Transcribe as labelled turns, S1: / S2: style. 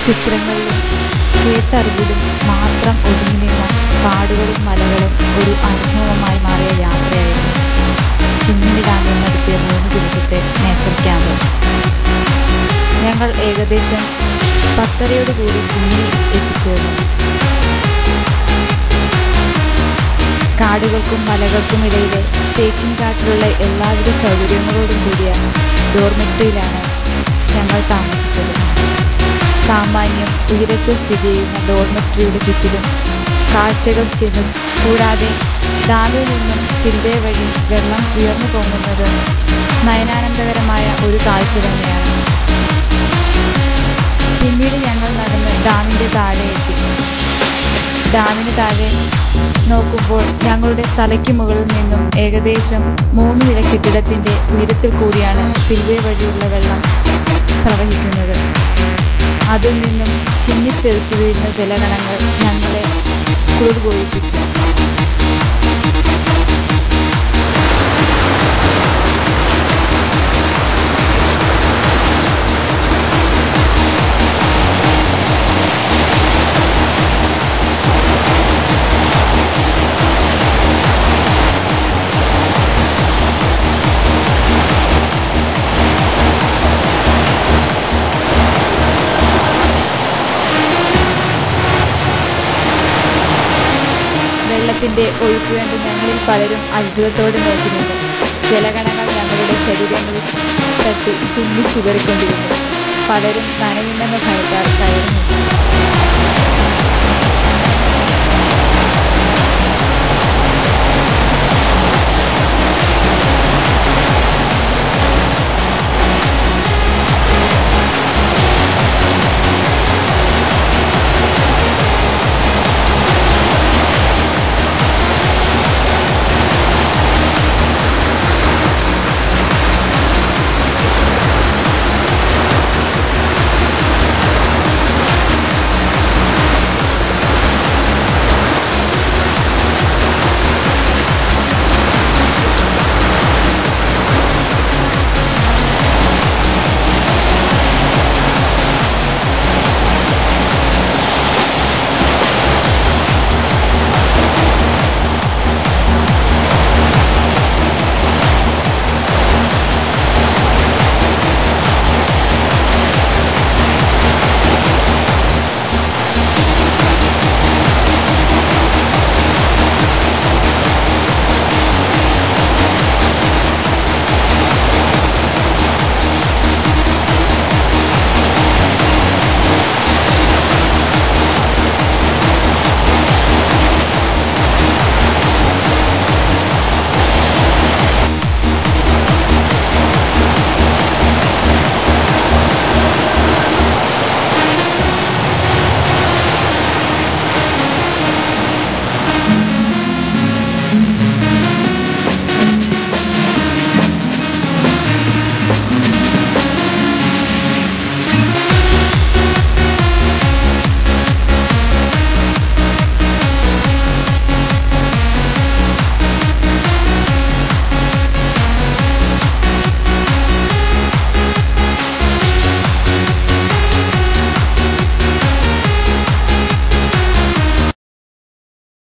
S1: ചിത്രങ്ങളിലും കേട്ടറിവിലും മാത്രം ഒതുങ്ങി നിന്ന കാടുകളും മലകളും ഒരു അനുഭവമായി മാറിയ യാത്രയായിരുന്നു കുഞ്ഞിന് ഡാമിൽ നടത്തിയ മൂന്ന് ദിവസത്തെ നേച്ചർ ക്യാമ്പ് ഞങ്ങൾ ഏകദേശം പത്തരയോടുകൂടി കുഞ്ഞിൽ എത്തിച്ചേർന്നു കാടുകൾക്കും മലകൾക്കും ഇടയിലെ തേക്കിൻ കാട്ടിലുള്ള എല്ലാവിധ സൗകര്യങ്ങളോടും കൂടിയ ഡോർമെട്രിയിലാണ് ഞങ്ങൾ താമസിച്ചത് സാമാന്യം ഉയരത്തിൽ സ്ഥിതി ചെയ്യുന്ന ഡോർമെട്രിയുടെ ചുറ്റിലും കാഴ്ചകൾ ചെന്നും കൂടാതെ ഡാമിൽ നിന്നും തിരുവേ വഴി വെള്ളം ഉയർന്നു പോകുന്നത് നയനാനന്ദകരമായ ഒരു കാഴ്ച തന്നെയാണ് പിന്നീട് ഞങ്ങൾ നടന്ന് ഡാമിൻ്റെ താഴെ എത്തി ഡാമിന് താഴെ നോക്കുമ്പോൾ ഞങ്ങളുടെ തലയ്ക്ക് മുകളിൽ നിന്നും ഏകദേശം മൂന്ന് നില കെട്ടിടത്തിന്റെ ഉയരത്തിൽ കൂടിയാണ് സിൽവേ വഴിയുള്ള വെള്ളം പ്രവഹിക്കുന്നത് അതിൽ നിന്നും ചിന്നിത്തെറിച്ചു വീഴുന്ന ജലഗണങ്ങൾ ഞങ്ങളെ കുളിർകൊഴിപ്പിച്ചു വെള്ളത്തിന്റെ ഒഴുക്ക് കണ്ട് ഞങ്ങളിൽ പലരും അത്ഭുതത്തോടെ നോക്കി നിന്നു ജലഗണങ്ങൾ ഞങ്ങളുടെ ശരീരങ്ങളിൽ തട്ടി ചിന്നി ചിതറിക്കൊണ്ടിരുന്നു പലരും നനയുമെന്ന ഭയത്താൽ കയറി നിന്നു